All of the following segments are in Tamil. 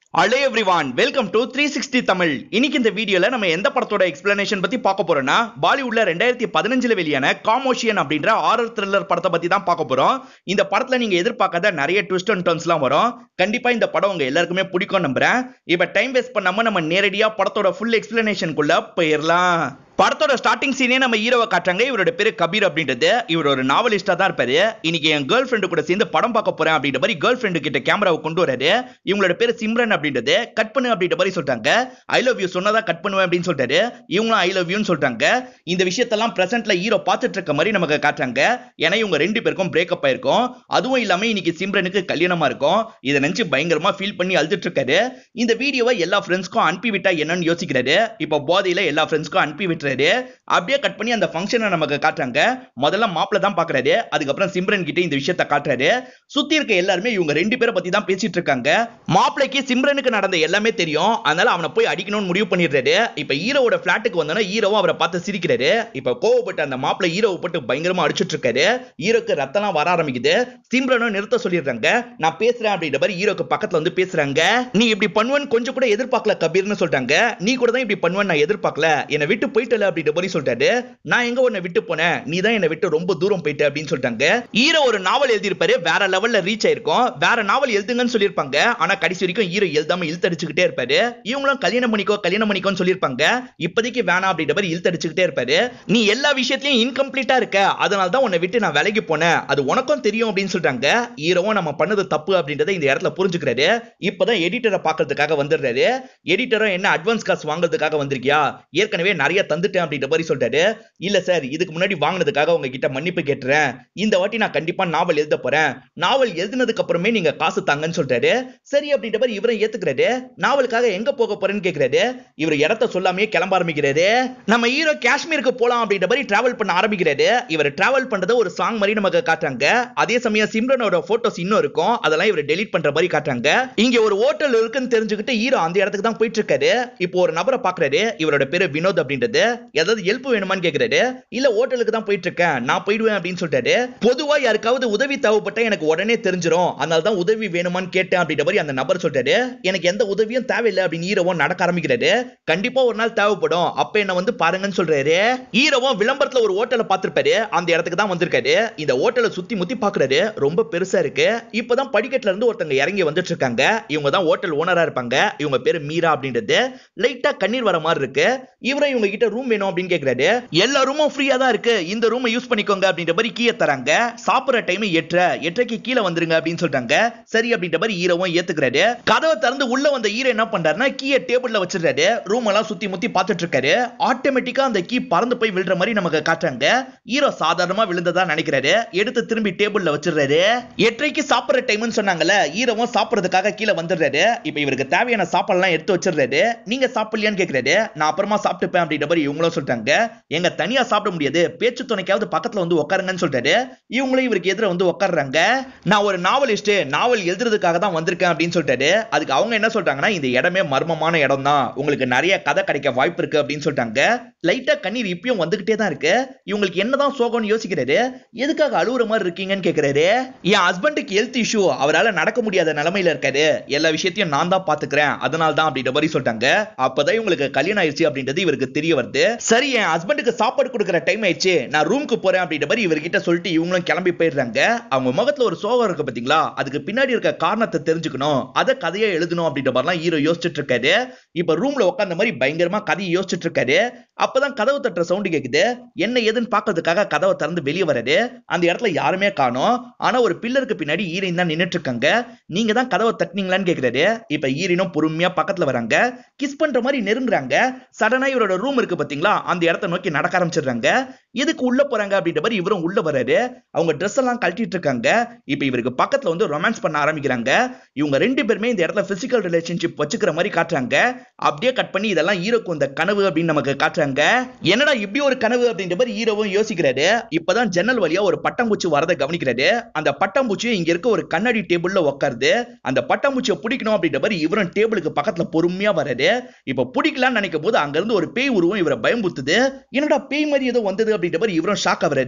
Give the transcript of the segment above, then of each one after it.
hello everyone welcome to three sixty Tamil இன்னைக்கு இந்த வீடியோல நம்ம எந்த படத்தோட எக்ஸ்பிளனேஷன் பத்தி பார்க்க போறோம்னா பாலிவுட்ல ரெண்டாயிரத்தி பதினஞ்சுல வெளியான காமோஷியன் அப்படின்ற ஆரர் த்ரில்லர் படத்தை பத்தி தான் பார்க்க போறோம் இந்த படத்துல நீங்க எதிர்பார்க்காத நிறைய ட்விஸ்ட் அண்ட் டர்ன்ஸ்லாம் வரும் கண்டிப்பா இந்த படம் உங்க எல்லாருக்குமே பிடிக்கும் நம்புறேன் இப்ப டைம் வேஸ்ட் பண்ணாம நம்ம நேரடியா படத்தோட ஃபுல் எக்ஸ்பிளனேஷனுக்குள்ள போயிடலாம் படத்தோட ஸ்டார்டிங் சீனே நம்ம ஹீரோவை காட்டுறாங்க இவரோட பேரு கபீர் அப்படின்றது இவர் ஒரு நாவலிஸ்டா தான் இருப்பாரு இன்னைக்கு என் கேர்ள் ஃப்ரெண்டு கூட சேர்ந்து படம் பார்க்க போறேன் அப்படின்ற மாதிரி கேர்ள் ஃப்ரெண்டு கிட்ட கேமராவை கொண்டு வராரு இவங்களோட பேரு சிம்ரன் அப்படின்றது கட் பண்ணு அப்படின்ற மாதிரி சொல்லிட்டாங்க ஐ லவ் யூ சொன்னதா கட் பண்ணுவேன் அப்படின்னு சொல்லிட்டாரு இவங்களும் ஐ லவ் யூன்னு சொல்றாங்க இந்த விஷயத்தெல்லாம் பிரசன்ட்ல ஹீரோ பார்த்துட்டு இருக்க மாதிரி நமக்கு காட்டுறாங்க ஏன்னா இவங்க ரெண்டு பேருக்கும் பிரேக்கப் ஆயிருக்கும் அதுவும் இல்லாம இன்னைக்கு சிம்ரனுக்கு கல்யாணமா இருக்கும் இதை நினைச்சு பயங்கரமா ஃபீல் பண்ணி அழுதுட்டு இருக்காரு இந்த வீடியோவை எல்லா ஃப்ரெண்ட்ஸ்க்கும் அனுப்பி விட்டா என்னன்னு யோசிக்கிறாரு இப்போ போதையில எல்லா ஃப்ரெண்ட்ஸ்க்கும் அனுப்பி விட்டுறாரு அப்படியே கட் பண்ணி அந்த ஃபங்க்ஷனை நமக்கு காட்டுறாங்க முதல்ல மாப்பிள்ள தான் பாக்குறாரு அதுக்கப்புறம் சிம்ரன் கிட்ட இந்த விஷயத்த காட்டுறாரு சுத்தி இருக்க எல்லாருமே இவங்க ரெண்டு பேரை பத்தி தான் பேசிட்டு இருக்காங்க மாப்பிளைக்கு சிம்ரனுக்கு நடந்த எல்லாமே தெரியும் அதனால அவனை போய் அடிக்கணும்னு முடிவு பண்ணிடுறாரு இப்ப ஹீரோவோட பிளாட்டுக்கு வந்தோன்னா ஹீரோவும் அவரை பார்த்து சிரிக்கிறாரு இப்ப கோவப்பட்டு அந்த மாப்பிள்ளை ஹீரோவை போட்டு பயங்கரமா அடிச்சிட்டு இருக்காரு ஹீரோக்கு ரத்தம்லாம் வர ஆரம்பிக்குது சிம்ரனும் நிறுத்த சொல்லிடுறாங்க நான் பேசுறேன் அப்படின்ற மாதிரி ஹீரோக்கு பக்கத்துல வந்து பேசுறாங்க நீ இப்படி பண்ணுவேன்னு கொஞ்சம் கூட எதிர்பார்க்கல கபீர்னு சொல்றாங்க நீ கூட தான் இப்படி பண்ணுவேன்னு நான் எதிர்பார்க்கல என்னை விட்டு போயிட்டல அப்படின்ற மாதிரி சொல்லிட்டாரு நான் எங்க உன்னை விட்டு போனேன் நீ தான் என்னை விட்டு ரொம்ப தூரம் போயிட்ட அப்படின்னு சொல்லிட்டாங்க ஹீரோ ஒரு நாவல் எழுதியிருப்பாரு வேற லெவல்ல ரீச் ஆயிருக்கும் வேற நாவல் எழுதுங்கன்னு சொல்லியிருப்பாங்க ஆனா கடைசி வரைக்கும் ஹீரோ எழுதாம இழுத்தடிச்சுக்கிட்டே இருப்பாரு இவங்களும் கல்யாணம் பண்ணிக்கோ கல்யாணம் பண்ணிக்கோன்னு சொல்லியிருப்பாங்க இப்போதைக்கு வேணாம் அப்படின்ற மாதிரி இழுத்தடிச்சுக்கிட்டே இருப்பாரு நீ எல்லா விஷயத்திலயும் இன்கம்ப்ளீட்டா இருக்க அதனால தான் உன்னை விட்டு நான் விலகி போனேன் அது உனக்கும் தெரியும் அப்படின்னு சொல்றாங்க ஹீரோவும் நம்ம பண்ணது தப்பு அப்படின்றத இந்த இடத்துல புரிஞ்சுக்கிறாரு இப்பதான் எடிட்டரை பாக்குறதுக்காக வந்துடுறாரு எடிட்டரும் என்ன அட்வான்ஸ் காசு வாங்குறதுக்காக வந்திருக்கியா ஏற்கனவே நிறைய தந்துட்டேன் அப்படின்ற மாதிரி சொல்றாரு இல்ல சார் இதுக்கு முன்னாடி வாங்கினதுக்காக உங்ககிட்ட மன்னிப்பு கேட்டுறேன் இந்த வாட்டி நான் கண்டிப்பா நாவல் எழுத போறேன் நாவல் எழுதினதுக்கு அப்புறமே நீங்க காசு தாங்கன்னு சொல்றாரு சரி அப்படின்ற மாதிரி இவரும் ஏத்துக்கிறாரு நாவலுக்காக எங்க போக போறேன்னு கேக்குறாரு இவர் இடத்த சொல்லாமே கிளம்ப ஆரம்பிக்கிறாரு நம்ம ஹீரோ காஷ்மீருக்கு போலாம் அப்படின்ற மாதிரி டிராவல் பண்ண ஆரம்பிக்கிறாரு இவர் டிராவல் பண்றத ஒரு சாங் மாதிரி நமக்கு காட்டுறாங்க அதே சமயம் சிம்ரனோட போட்டோஸ் இன்னும் இருக்கும் அதெல்லாம் இவர் டெலீட் பண்ற மாதிரி காட்டுறாங்க இங்க ஒரு ஹோட்டல் இருக்குன்னு தெரிஞ்சுக்கிட்டு ஹீரோ அந்த இடத்துக்கு தான் போயிட்டு இருக்காரு இப்போ ஒரு நபரை பாக்குறாரு இவரோட பேரு வினோத் அப்படின்றது ஏதாவது ஹெல்ப் வேணுமான்னு கேக்குறாரு இல்ல ஹோட்டலுக்கு தான் போயிட்டு இருக்கேன் நான் போயிடுவேன் அப்படின்னு சொல்லிட்டாரு பொதுவா யாருக்காவது உதவி தேவைப்பட்டா எனக்கு உடனே தெரிஞ்சிரும் அதனால தான் உதவி வேணுமான்னு கேட்டேன் அப்படின்ற மாதிரி அந்த நபர் சொல்லிட்டாரு எனக்கு எந்த உதவியும் தேவையில்லை அப்படின்னு ஹீரோவும் நடக்க ஆரம்பிக்கிறாரு கண்டிப்பா ஒரு நாள் தேவைப்படும் அப்ப என்ன வந்து பாருங்கன்னு சொல்றாரு ஹீரோவும் விளம்பரத்துல ஒரு ஹோட்டலை பார்த்திருப்பாரு அந்த இடத்துக்கு தான் வந்திருக்காரு இந்த ஹோட்டலை சுத்தி முத்தி பாக்குறாரு ரொம்ப பெருசா இருக்கு இப்பதான் படிக்கட்டுல இருந்து ஒருத்தங்க இறங்கி வந்துட்டு இருக்காங்க இவங்க தான் ஹோட்டல் ஓனரா இருப்பாங்க இவங்க பேரு மீரா அப்படின்றது லைட்டா கண்ணீர் வர மாதிரி இருக்கு இவரும் இவங்க கிட்ட ரூம் வேணும் அப்படின்னு கேக்குறாரு எல்லா ரூமும் ஃப்ரீயா தான் இருக்கு இந்த ரூமை யூஸ் பண்ணிக்கோங்க அப்படின்ற மாதிரி கீயை தராங்க சாப்பிடுற டைம் எட்டரை எட்டரைக்கு கீழே வந்துருங்க அப்படின்னு சொல்றாங்க சரி அப்படின்ற மாதிரி ஹீரோவும் ஏத்துக்கிறாரு கதவை திறந்து உள்ள வந்த ஹீரோ என்ன பண்றாருன்னா கீயை டேபிள்ல வச்சிருக்காரு ரூம் எல்லாம் சுத்தி முத்தி பார்த்துட்டு இருக்காரு ஆட்டோமேட்டிக்கா அந்த கீ பறந்து போய் விழுற மாதிரி நமக்கு காட்டுறாங்க ஹீரோ சாதாரணமா விழுந்ததா நினைக்கிறாரு எடுத்து திரும்பி டேபிள்ல வச்சிடுறாரு எட்டரைக்கு சாப்பிடுற டைம்னு சொன்னாங்கல்ல ஹீரோவும் சாப்பிடுறதுக்காக கீழே வந்துடுறாரு இப்போ இவருக்கு தேவையான சாப்பாடுலாம் எடுத்து வச்சிடுறாரு நீங்க சாப்பிடலையான்னு கேக்குறாரு நான் அப்புறமா சாப்பிட்டுப்பேன் அப்படின்ற மாதிரி இவங்களும் சொல்லிட்டாங்க எங்க தனியா சாப்பிட முடியாது பேச்சு துணைக்காவது பக்கத்துல வந்து உட்காருங்கன்னு சொல்றாரு இவங்களும் இவருக்கு எதிர வந்து உட்காடுறாங்க நான் ஒரு நாவலிஸ்ட் நாவல் எழுதுறதுக்காக தான் வந்திருக்கேன் அப்படின்னு சொல்லிட்டாரு அதுக்கு அவங்க என்ன சொல்றாங்கன்னா இந்த இடமே மர்மமான இடம் தான் உங்களுக்கு நிறைய கதை கிடைக்க வாய்ப்பு இருக்கு அப்படின்னு சொல்லிட்டாங்க லைட்டா கண்ணீர் இப்பயும் வந்துகிட்டே தான் இருக்கு இவங்களுக்கு என்னதான் சோகம்னு யோசிக்கிறாரு எதுக்காக அழுவுற மாதிரி இருக்கீங்கன்னு கேக்குறாரு என் ஹஸ்பண்டுக்கு ஹெல்த் இஷ்யூ அவரால் நடக்க முடியாத நிலைமையில இருக்காரு எல்லா விஷயத்தையும் நான் தான் பாத்துக்கிறேன் அதனால தான் அப்படின்ற மாதிரி சொல்லிட்டாங்க அப்பதான் இவங்களுக்கு கல்யாணம் ஆயிடுச்சு அப்படின்றது இவருக்கு தெரிய வருது சரி என் ஹஸ்பண்டுக்கு சாப்பாடு கொடுக்குற டைம் ஆயிடுச்சு நான் ரூமுக்கு போறேன் அப்படின்ற மாதிரி இவர்கிட்ட சொல்லிட்டு இவங்களும் கிளம்பி போயிடுறாங்க அவங்க முகத்துல ஒரு சோகம் இருக்கு பாத்தீங்களா அதுக்கு பின்னாடி இருக்க காரணத்தை தெரிஞ்சுக்கணும் அதை கதையை எழுதணும் அப்படின்ற மாதிரிலாம் ஹீரோ யோசிச்சுட்டு இருக்காரு இப்ப ரூம்ல உட்காந்த மாதிரி பயங்கரமா கதையை யோசிச்சுட்டு இருக்காரு அப்பதான் கதவு தட்டுற சவுண்டு கேக்குது என்ன ஏதுன்னு பாக்குறதுக்காக கதவை திறந்து வெளியே வராரு அந்த இடத்துல யாருமே காணோம் ஆனா ஒரு பில்லருக்கு பின்னாடி ஈரின் தான் நின்னுட்டு இருக்காங்க நீங்க தான் கதவை தட்டினீங்களான்னு கேக்குறாரு இப்ப ஈரினும் பொறுமையா பக்கத்துல வராங்க கிஸ் பண்ற மாதிரி நெருங்குறாங்க சடனா இவரோட ரூம் இருக்கு பாத்தீங்களா அந்த இடத்த நோக்கி நடக்க ஆரம்பிச்சிடுறாங்க எதுக்கு உள்ள போறாங்க அப்படின்ற மாதிரி இவரும் உள்ள வராரு அவங்க ட்ரெஸ் எல்லாம் கழட்டிட்டு இருக்காங்க இப்ப இவருக்கு பக்கத்துல வந்து ரொமான்ஸ் பண்ண ஆரம்பிக்கிறாங்க இவங்க ரெண்டு பேருமே இந்த இடத்துல பிசிக்கல் ரிலேஷன்ஷிப் வச்சுக்கிற மாதிரி காட்டுறாங்க அப்படியே கட் பண்ணி இதெல்லாம் ஹீரோக்கு இந்த கனவு அப்படின்னு நமக்கு காட்டுறாங்க என்னடா இப்படி ஒரு கனவு அப்படின்ற மாதிரி ஹீரோவும் யோசிக்கிறாரு இப்பதான் ஜன்னல் வழியா ஒரு பட்டாம்பூச்சி வரதை கவனிக்கிறாரு அந்த பட்டாம்பூச்சி இங்க இருக்க ஒரு கண்ணாடி டேபிள்ல உட்காருது அந்த பட்டாம்பூச்சியை பிடிக்கணும் அப்படின்ற மாதிரி இவரும் டேபிளுக்கு பக்கத்துல பொறுமையா வராரு இப்ப பிடிக்கலாம்னு நினைக்கும் போது அங்க இருந்து ஒரு பேய் உருவம் இவரை பயம்புத்துது என்னடா பேய் மாதிரி ஏதோ வந்தது அப்படின்ற மாதிரி இவரும் ஷாக் ஆகுறாரு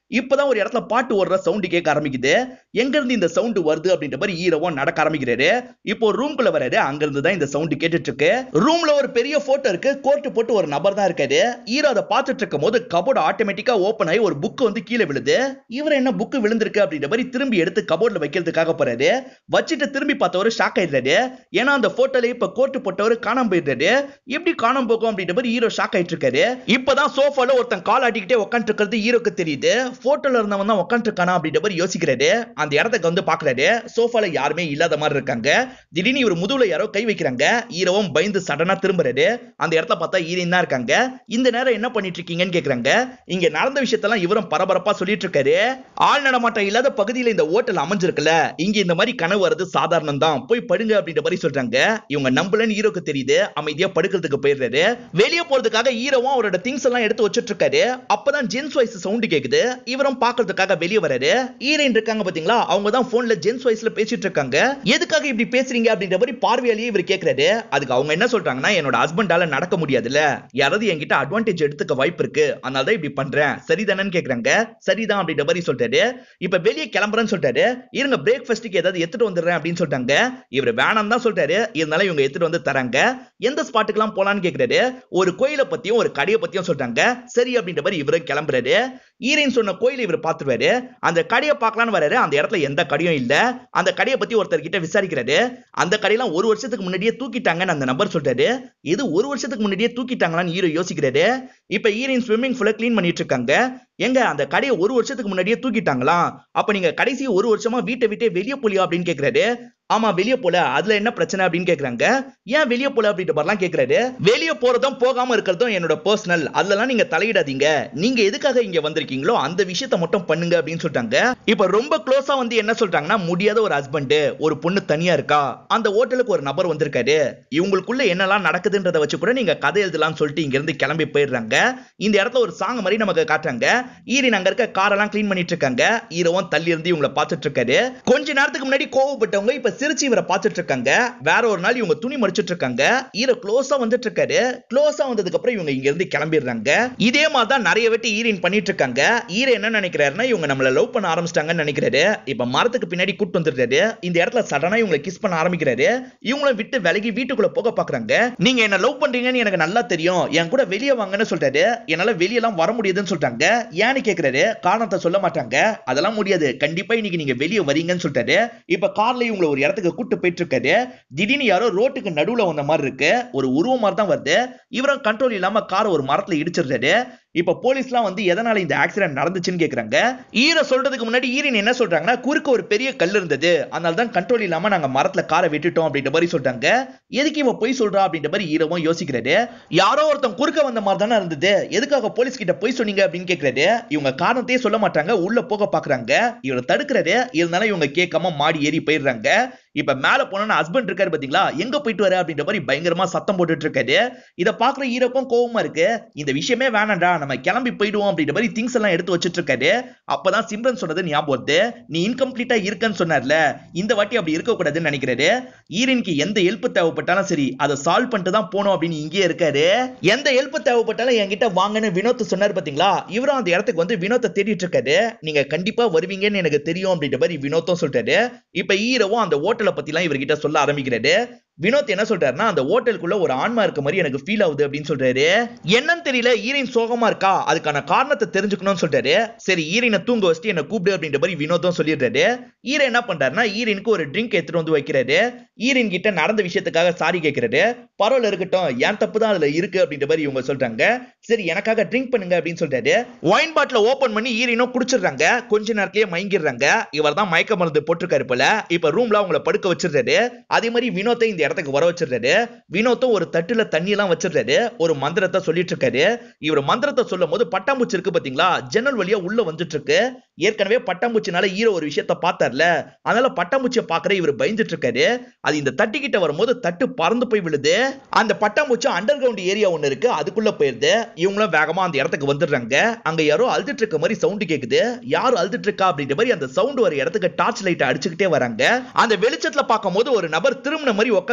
இப்பதான் ஒரு இடத்துல பாட்டு ஓடுற சவுண்டு கேட்க ஆரம்பிக்குது எங்க இருந்து இந்த சவுண்ட் வருது அப்படின்ற மாதிரி ஹீரோவும் நடக்க ஆரம்பிக்கிறாரு இப்போ ரூம்குள்ள வராரு அங்க இருந்து தான் இந்த சவுண்ட் கேட்டுட்டு இருக்கு ரூம்ல ஒரு பெரிய போட்டோ இருக்கு கோட்டு போட்டு ஒரு நபர் தான் இருக்காரு ஹீரோ அதை பார்த்துட்டு இருக்கும் போது கபோர்டு ஆட்டோமேட்டிக்கா ஓபன் ஆகி ஒரு புக் வந்து கீழே விழுது இவர் என்ன புக் விழுந்திருக்கு அப்படின்ற மாதிரி திரும்பி எடுத்து கபோர்ட்ல வைக்கிறதுக்காக போறாரு வச்சுட்டு திரும்பி பார்த்தவரு ஷாக் ஆயிடுறாரு ஏன்னா அந்த போட்டோல இப்ப கோட்டு போட்டவர் காணாம போயிடுறாரு எப்படி காணாம போகும் அப்படின்ற மாதிரி ஹீரோ ஷாக் ஆயிட்டு இருக்காரு இப்பதான் சோஃபால ஒருத்தன் கால் ஆட்டிக்கிட்டே உட்காந்து இருக்கிறது ஹீரோக்கு தெரியுது போட்டோல இருந்தவன் தான் உட்காந்து இருக்கானா அப்படின்ற மாதிரி யோசிக்கிறாரு அந்த இடத்துக்கு வந்து பாக்குறாரு சோஃபால யாருமே இல்லாத மாதிரி இருக்காங்க திடீர்னு இவர் முதுகுல யாரோ கை வைக்கிறாங்க ஹீரோவும் பயந்து சடனா திரும்புறாரு அந்த இடத்துல பார்த்தா ஹீரோயின் தான் இருக்காங்க இந்த நேரம் என்ன பண்ணிட்டு இருக்கீங்கன்னு கேக்குறாங்க இங்க நடந்த விஷயத்தெல்லாம் இவரும் பரபரப்பா சொல்லிட்டு இருக்காரு ஆள் நடமாட்டம் இல்லாத பகுதியில இந்த ஹோட்டல் அமைஞ்சிருக்குல்ல இங்க இந்த மாதிரி கனவு வருது சாதாரணம் தான் போய் படுங்க அப்படின்ற மாதிரி சொல்றாங்க இவங்க நம்பலன்னு ஹீரோக்கு தெரியுது அமைதியா படுக்கிறதுக்கு போயிடுறாரு வெளியே போறதுக்காக ஹீரோவும் அவரோட திங்ஸ் எல்லாம் எடுத்து வச்சிட்டு இருக்காரு அப்பதான் ஜென்ஸ் வாய்ஸ் சவுண்ட் கேக்குது இவரும் பாக்குறதுக்காக வெளியே வராரு ஹீரோயின் இருக்காங்க பாத்தீங்களா அவங்க தான் போன்ல ஜென்ஸ் வாய்ஸ்ல பேசிட்டு இருக்காங்க எதுக்காக இப்படி பேசுறீங்க அப்படின்ற மாதிரி பார்வையாலேயே இவர் கேக்குறாரு அதுக்கு அவங்க என்ன சொல்றாங்கன்னா என்னோட ஹஸ்பண்டால நடக்க முடியாதுல்ல யாராவது என்கிட்ட அட்வான்டேஜ் எடுத்துக்க வாய்ப்பு இருக்கு அதனால தான் இப்படி பண்றேன் சரிதானேன்னு கேக்குறாங்க சரிதான் அப்படின்ற மாதிரி சொல்றாரு இப்ப வெளியே கிளம்புறேன்னு சொல்றாரு இருங்க பிரேக்ஃபாஸ்ட்டுக்கு ஏதாவது எடுத்துட்டு வந்துடுறேன் அப்படின்னு சொல்லிட்டாங்க இவர் வேணாம் தான் சொல்றாரு இருந்தாலும் இவங்க எடுத்துட்டு வந்து தராங்க எந்த ஸ்பாட்டுக்கெல்லாம் போலான்னு கேக்குறாரு ஒரு கோயிலை பத்தியும் ஒரு கடையை பத்தியும் சொல்றாங்க சரி அப்படின்ற மாதிரி இவரும் கிளம்புறாரு ஈரன் சொன்ன கோயிலை இவர் பார்த்துருவாரு அந்த கடையை பார்க்கலான்னு வராரு அந்த இடத்துல எந்த கடையும் இல்ல அந்த கடையை பத்தி ஒருத்தர் கிட்ட விசாரிக்கிறாரு அந்த கடையெல்லாம் ஒரு வருஷத்துக்கு முன்னாடியே தூக்கிட்டாங்கன்னு அந்த நபர் சொல்றாரு இது ஒரு வருஷத்துக்கு முன்னாடியே தூக்கிட்டாங்களான்னு ஹீரோ யோசிக்கிறாரு இப்ப ஈரன் ஸ்விம்மிங் ஃபுல்ல க்ளீன் பண்ணிட்டு இருக்காங்க எங்க அந்த கடையை ஒரு வருஷத்துக்கு முன்னாடியே தூக்கிட்டாங்களா அப்ப நீங்க கடைசி ஒரு வருஷமா வீட்டை விட்டே வெளியே போலியா அப்படின்னு கேக்குறாரு ஆமா வெளியே போல அதுல என்ன பிரச்சனை அப்படின்னு கேக்குறாங்க ஏன் வெளியே போல அப்படின்ற மாதிரிலாம் கேக்குறாரு வெளியே போறதும் போகாம இருக்கிறதும் என்னோட பர்சனல் அதுலலாம் நீங்க தலையிடாதீங்க நீங்க எதுக்காக இங்க வந்திருக்கீங்களோ அந்த விஷயத்த மட்டும் பண்ணுங்க அப்படின்னு சொல்லிட்டாங்க இப்ப ரொம்ப க்ளோஸா வந்து என்ன சொல்றாங்கன்னா முடியாத ஒரு ஹஸ்பண்ட் ஒரு பொண்ணு தனியா இருக்கா அந்த ஹோட்டலுக்கு ஒரு நபர் வந்திருக்காரு இவங்களுக்குள்ள என்னெல்லாம் நடக்குதுன்றத வச்சு கூட நீங்க கதை எழுதலாம்னு சொல்லிட்டு இங்க இருந்து கிளம்பி போயிடுறாங்க இந்த இடத்துல ஒரு சாங் மாதிரி நமக்கு காட்டுறாங்க ஈரின் அங்க இருக்க காரெல்லாம் க்ளீன் பண்ணிட்டு இருக்காங்க ஈரவும் தள்ளி இருந்து இவங்களை பார்த்துட்டு இருக்காரு கொஞ்ச நேரத்துக்கு முன்னாடி கோவப்பட்டவங்க இப்ப சிரிச்சு இவரை பார்த்துட்டு இருக்காங்க வேற ஒரு நாள் இவங்க துணி மடிச்சிட்டு இருக்காங்க ஈர க்ளோஸா வந்துட்டு இருக்காரு க்ளோஸா வந்ததுக்கு அப்புறம் இவங்க இங்க இருந்து கிளம்பிடுறாங்க இதே மாதிரி தான் நிறைய வாட்டி ஈரின் பண்ணிட்டு இருக்காங்க ஈர என்ன நினைக்கிறாருன்னா இவங்க நம்மள லவ் பண்ண ஆரம்பிச்சிட்டாங்கன்னு நினைக்கிறாரு இப்ப மரத்துக்கு பின்னாடி கூட்டு வந்துடுறாரு இந்த இடத்துல சடனா இவங்களை கிஸ் பண்ண ஆரம்பிக்கிறாரு இவங்கள விட்டு விலகி வீட்டுக்குள்ள போக பாக்குறாங்க நீங்க என்ன லவ் பண்றீங்கன்னு எனக்கு நல்லா தெரியும் என் கூட வெளியே வாங்கன்னு சொல்றாரு என்னால வெளியெல்லாம் வர முடியாதுன்னு சொல்றாங்க ஏன்னு கேக்குறாரு காரணத்தை சொல்ல மாட்டாங்க அதெல்லாம் முடியாது கண்டிப்பா இன்னைக்கு நீங்க வெளியே வரீங்கன்னு சொல்றாரு இப்ப கார்ல இவங்களை ஒரு இடத்துக்கு கூட்டு போயிட்டு இருக்காரு திடீர்னு யாரோ ரோட்டுக்கு நடுவுல வந்த மாதிரி இருக்கு ஒரு உருவம் மாதிரி தான் வருது இவரும் கண்ட்ரோல் இல்லாம காரை ஒரு மரத்துல இடிச்சிடுறாரு இப்ப போலீஸ்லாம் வந்து எதனால இந்த ஆக்சிடென்ட் நடந்துச்சுன்னு கேக்குறாங்க ஈர சொல்றதுக்கு முன்னாடி ஈரின் என்ன சொல்றாங்கன்னா குறுக்க ஒரு பெரிய கல் இருந்தது அதனால தான் கண்ட்ரோல் இல்லாம நாங்க மரத்துல காரை விட்டுட்டோம் அப்படின்ற மாதிரி சொல்றாங்க எதுக்கு இவன் போய் சொல்றா அப்படின்ற மாதிரி ஈரவும் யோசிக்கிறாரு யாரோ ஒருத்தன் குறுக்க வந்த மாதிரி தானே இருந்தது எதுக்காக போலீஸ் கிட்ட போய் சொன்னீங்க அப்படின்னு கேக்குறாரு இவங்க காரணத்தையே சொல்ல மாட்டாங்க உள்ள போக பாக்குறாங்க இவரை தடுக்கிறாரு இருந்தாலும் இவங்க கேட்காம மாடி ஏறி போயிடுறாங்க இப்ப மேல போனா ஹஸ்பண்ட் இருக்காரு பாத்தீங்களா எங்க போயிட்டு வர அப்படின்ற மாதிரி பயங்கரமா சத்தம் போட்டுட்டு இருக்காரு இத பாக்குற ஈரக்கும் கோவமா இருக்கு இந்த விஷயமே வேணாம்டா நம்ம கிளம்பி போயிடுவோம் அப்படின்ற மாதிரி திங்ஸ் எல்லாம் எடுத்து வச்சிட்டு இருக்காரு அப்பதான் சிம்ரன் சொன்னது ஞாபகம் வருது நீ இன்கம்ப்ளீட்டா இருக்கன்னு சொன்னார்ல இந்த வாட்டி அப்படி இருக்க கூடாதுன்னு நினைக்கிறாரு ஈரனுக்கு எந்த ஹெல்ப் தேவைப்பட்டாலும் சரி அதை சால்வ் பண்ணிட்டு தான் போனோம் அப்படின்னு இங்கேயே இருக்காரு எந்த ஹெல்ப் தேவைப்பட்டாலும் என்கிட்ட வாங்கன்னு வினோத் சொன்னார் பாத்தீங்களா இவரும் அந்த இடத்துக்கு வந்து வினோத்தை தேடிட்டு இருக்காரு நீங்க கண்டிப்பா வருவீங்கன்னு எனக்கு தெரியும் அப்படின்ற மாதிரி வினோத்தும் சொல்லிட்டாரு இப்ப ஈரவும் அந்த ஹோட்டலை பத்தி எல்லாம் இவர்கிட்ட சொல்ல ஆரம்பிக்கிறாரு வினோத் என்ன சொல்றாருன்னா அந்த ஹோட்டலுக்குள்ள ஒரு ஆன்மா இருக்க மாதிரி எனக்கு ஃபீல் ஆகுது அப்படின்னு சொல்றாரு என்னன்னு தெரியல ஈரின் சோகமா இருக்கா அதுக்கான காரணத்தை தெரிஞ்சுக்கணும்னு சொல்றாரு சரி ஈரினை தூங்க வச்சுட்டு என்ன கூப்பிடு அப்படின்ற மாதிரி வினோத்தும் சொல்லிடுறாரு ஈர என்ன பண்றாருன்னா ஈரினுக்கு ஒரு ட்ரிங்க் எடுத்துட்டு வந்து வைக்கிறாரு ஈரின் கிட்ட நடந்த விஷயத்துக்காக சாரி கேட்கிறாரு பரவாயில்ல இருக்கட்டும் ஏன் தப்பு தான் அதுல இருக்கு அப்படின்ற மாதிரி இவங்க சொல்றாங்க சரி எனக்காக ட்ரிங்க் பண்ணுங்க அப்படின்னு சொல்றாரு ஒயின் பாட்டில ஓபன் பண்ணி ஈரினும் குடிச்சிடுறாங்க கொஞ்ச நேரத்திலேயே மயங்கிடுறாங்க இவர் தான் மயக்க மருந்து போட்டிருக்காரு போல இப்ப ரூம்ல அவங்கள படுக்க வச்சிடுறாரு அதே மாதிரி வினோத்தை இந்த இடத்துக்கு வர வச்சிடுறாரு வினோத்தும் ஒரு தட்டுல தண்ணி எல்லாம் வச்சிடுறாரு ஒரு மந்திரத்தை சொல்லிட்டு இருக்காரு இவர் மந்திரத்தை சொல்லும் போது பட்டாம்பூச்சி இருக்கு பாத்தீங்களா ஜன்னல் வழியா உள்ள வந்துட்டு இருக்கு ஏற்கனவே பட்டாம்பூச்சினால ஈரோ ஒரு விஷயத்த பார்த்தார்ல அதனால பட்டாம்பூச்சியை பாக்குற இவர் பயந்துட்டு இருக்காரு அது இந்த தட்டு கிட்ட வரும்போது தட்டு பறந்து போய் விழுது அந்த பட்டாம்பூச்சி அண்டர் கிரவுண்ட் ஏரியா ஒண்ணு இருக்கு அதுக்குள்ள போயிருது இவங்களும் வேகமா அந்த இடத்துக்கு வந்துடுறாங்க அங்க யாரோ அழுதுட்டு இருக்க மாதிரி சவுண்ட் கேக்குது யார் அழுதுட்டு இருக்கா அப்படின்ற மாதிரி அந்த சவுண்ட் வர இடத்துக்கு டார்ச் லைட் அடிச்சுக்கிட்டே வராங்க அந்த வெளிச்சத்துல பார்க்கும்போது ஒரு நபர் திரும்பின மாதிரி உட்காந்து